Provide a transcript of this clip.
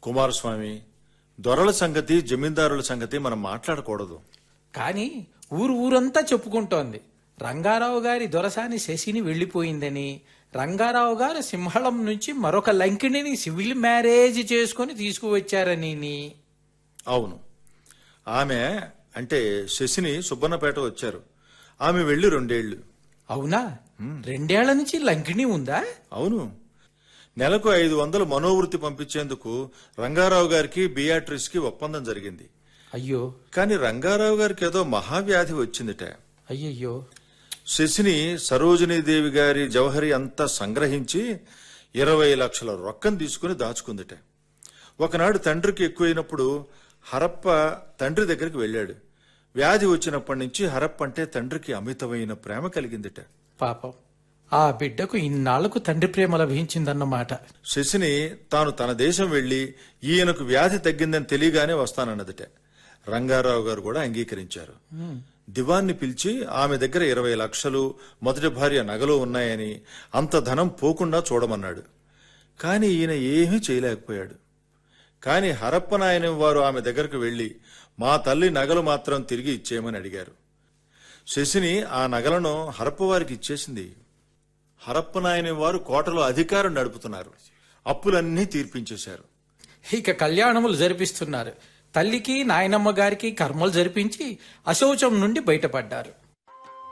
కుమారస్వామి దొరల సంగతి జమీందారుల సంగతి మనం మాట్లాడకూడదు కానీ ఊరు ఊరంతా చెప్పుకుంటోంది రంగారావు గారి దొరసాని శశిని వెళ్లిపోయిందని రంగారావు గారు సింహళం నుంచి మరొక లంకిణిని సివిల్ మ్యారేజ్ చేసుకుని తీసుకువచ్చారని అవును ఆమె అంటే శశిని సుబ్బన్నపేట వచ్చారు ఆమె వెళ్లి రెండేళ్లు అవునా రెండేళ్ల నుంచి లంకిణి ఉందా అవును నెలకు ఐదు వందలు మనోవృత్తి పంపించేందుకు రంగారావు గారికి బియాట్రిస్ కి ఒప్పందం జరిగింది అయ్యో కానీ రంగారావు గారికి ఏదో మహావ్యాధి వచ్చిందిట అయ్యయ్యో శశిని సరోజినీదేవి గారి జవహరి అంతా సంగ్రహించి ఇరవై లక్షల రొక్కం తీసుకుని దాచుకుందిట ఒకనాడు తండ్రికి ఎక్కువైనప్పుడు హరప్ప తండ్రి దగ్గరికి వెళ్ళాడు వ్యాధి వచ్చినప్పటి నుంచి హరప్ప అంటే తండ్రికి అమితమైన ప్రేమ కలిగిందిట పాపం ఆ బిడ్డకు ఇన్నాళ్లకు తండ్రి ప్రేమ లభించిందన్నమాట శశిని తాను తన దేశం వెళ్లి ఈయనకు వ్యాధి తగ్గిందని తెలియగానే వస్తానన్నదిట రంగారావు గారు కూడా అంగీకరించారు దివాన్ని పిలిచి ఆమె దగ్గర ఇరవై లక్షలు మొదటి భార్య నగలు ఉన్నాయని అంత ధనం పోకుండా చూడమన్నాడు కాని ఈయన ఏమీ చేయలేకపోయాడు కాని హరప్పనాయన వారు ఆమె దగ్గరకు వెళ్లి మా తల్లి నగలు మాత్రం తిరిగి ఇచ్చేయమని అడిగారు శశిని ఆ నగలను హరప్పవారికి ఇచ్చేసింది హరప్పనాయన వారు కోటలో అధికారం నడుపుతున్నారు అప్పులన్నీ తీర్పించేశారు ఇక కళ్యాణములు జరిపిస్తున్నారు తల్లికి నాయనమ్మ గారికి కర్మలు జరిపించి అశౌచం నుండి బయటపడ్డారు